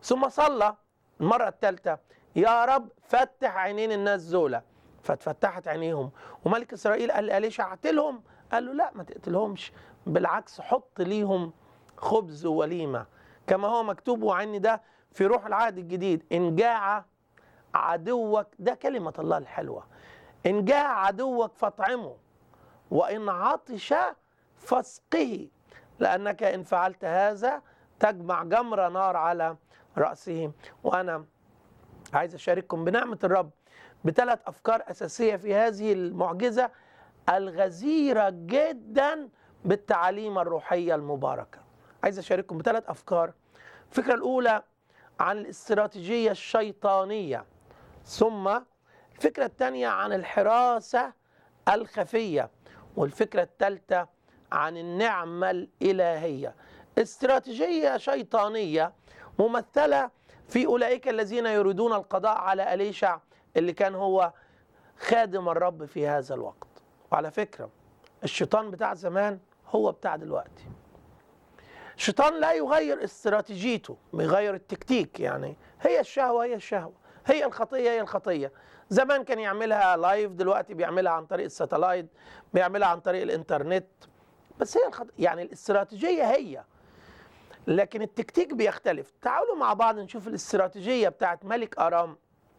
ثم صلى المرة الثالثة يا رب فتح عينين الناس زولا فاتفتحت عينيهم وملك إسرائيل قال لأليشع اقتلهم قال له لا ما تقتلهمش بالعكس حط ليهم خبز ووليمة كما هو مكتوب وعني ده في روح العهد الجديد إن جاع عدوك ده كلمة الله الحلوة إن جاع عدوك فاطعمه وإن عطش فاسقه لأنك إن فعلت هذا تجمع جمر نار على رأسه وأنا عايز أشارككم بنعمة الرب بثلاث أفكار أساسية في هذه المعجزة الغزيرة جدا بالتعاليم الروحية المباركة عايز أشارككم بثلاث أفكار الفكرة الأولى عن الاستراتيجية الشيطانية ثم الفكرة الثانية عن الحراسة الخفية والفكرة الثالثة عن النعمة الإلهية استراتيجية شيطانية ممثلة في أولئك الذين يريدون القضاء على أليشع اللي كان هو خادم الرب في هذا الوقت وعلى فكرة الشيطان بتاع زمان هو بتاع دلوقتي الشيطان لا يغير استراتيجيته بيغير التكتيك يعني هي الشهوة هي الشهوة هي الخطية هي الخطية زمان كان يعملها لايف دلوقتي بيعملها عن طريق الساتلايت بيعملها عن طريق الانترنت بس هي الخط... يعني الاستراتيجية هي لكن التكتيك بيختلف تعالوا مع بعض نشوف الاستراتيجية بتاعت ملك أرام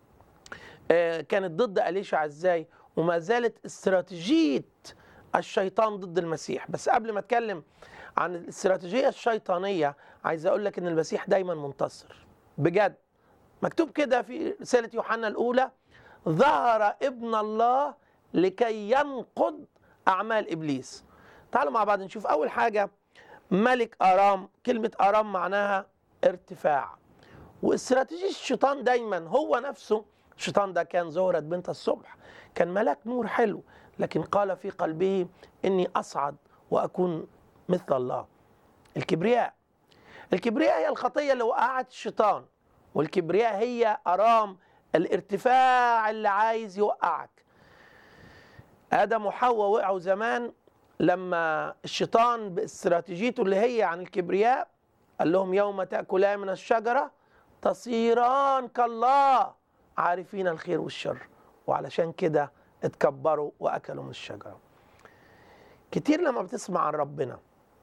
آه كانت ضد أليشع ازاي وما زالت استراتيجية الشيطان ضد المسيح بس قبل ما اتكلم عن الاستراتيجية الشيطانية عايز اقول لك ان المسيح دايما منتصر بجد مكتوب كده في رسالة يوحنا الأولى ظهر ابن الله لكي ينقض أعمال إبليس تعالوا مع بعض نشوف أول حاجة ملك أرام كلمة أرام معناها ارتفاع واستراتيجية الشيطان دايما هو نفسه الشيطان ده كان زهرة بنت الصبح كان ملاك نور حلو لكن قال في قلبه إني أصعد وأكون مثل الله الكبرياء الكبرياء هي الخطية اللي وقعت الشيطان والكبرياء هي أرام الارتفاع اللي عايز يوقعك آدم وحواء وقعوا زمان لما الشيطان باستراتيجيته اللي هي عن الكبرياء قال لهم يوم تأكلان من الشجرة تصيران كالله عارفين الخير والشر وعلشان كده اتكبروا وأكلوا من الشجرة كتير لما بتسمع عن ربنا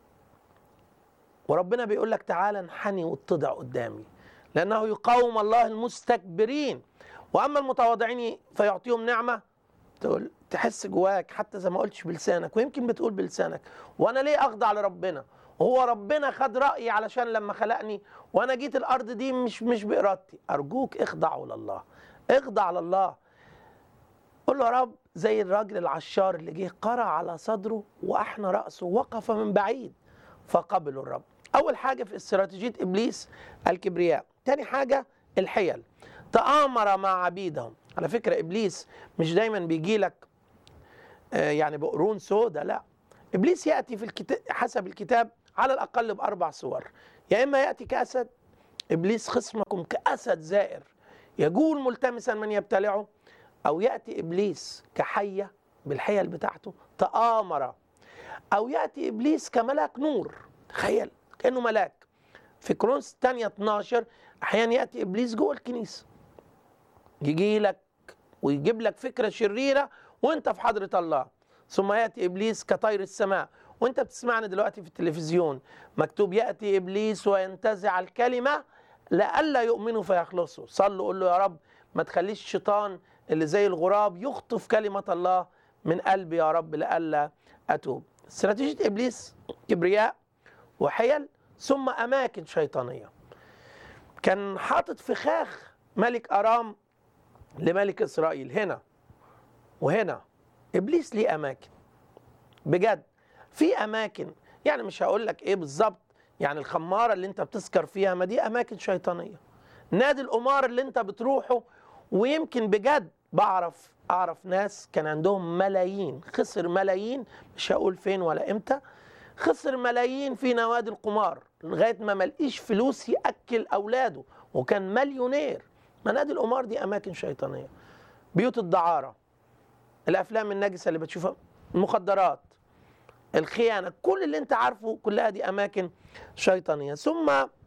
وربنا بيقول لك تعالى انحني واتضع قدامي لأنه يقاوم الله المستكبرين وأما المتواضعين فيعطيهم نعمة تقول تحس جواك حتى زي ما قلتش بلسانك ويمكن بتقول بلسانك وأنا ليه أخضع لربنا وهو ربنا خد رأيي علشان لما خلقني وأنا جيت الأرض دي مش مش بإرادتي أرجوك اخضعوا لله اخضع لله قول له يا رب زي الراجل العشار اللي جه قرع على صدره وأحنى رأسه وقف من بعيد فقبلوا الرب أول حاجة في استراتيجية إبليس الكبرياء تاني حاجة الحيل تآمر مع عبيدهم على فكرة إبليس مش دايما بيجي لك آه يعني بقرون سودة لا إبليس يأتي في الكتاب حسب الكتاب على الأقل بأربع صور يا إما يأتي كأسد إبليس خصمكم كأسد زائر يجول ملتمسا من يبتلعه أو يأتي إبليس كحية بالحيل بتاعته تآمر أو يأتي إبليس كملاك نور تخيل كأنه ملاك في كرونس الثانية 12 أحيانا يأتي إبليس جوه الكنيسة يجي لك ويجيب لك فكرة شريرة وانت في حضرة الله ثم يأتي إبليس كطير السماء وانت بتسمعني دلوقتي في التلفزيون مكتوب يأتي إبليس وينتزع الكلمة لئلا يؤمنوا فيخلصوا صلوا قول له يا رب ما تخليش الشيطان اللي زي الغراب يخطف كلمة الله من قلبي يا رب لئلا أتوب استراتيجية إبليس كبرياء وحيل ثم أماكن شيطانية كان حاطط فخاخ ملك أرام لملك إسرائيل هنا وهنا إبليس ليه أماكن بجد في أماكن يعني مش هقول لك إيه بالظبط يعني الخمارة اللي أنت بتسكر فيها ما دي أماكن شيطانية نادي القمار اللي أنت بتروحه ويمكن بجد بعرف أعرف ناس كان عندهم ملايين خسر ملايين مش هقول فين ولا إمتى خسر ملايين في نوادي القمار لغاية ما ملقيش فلوس يأكل أولاده وكان مليونير منادي القمار دي أماكن شيطانية بيوت الدعارة الأفلام النجسة اللي بتشوفها المخدرات الخيانة كل اللي انت عارفه كلها دي أماكن شيطانية ثم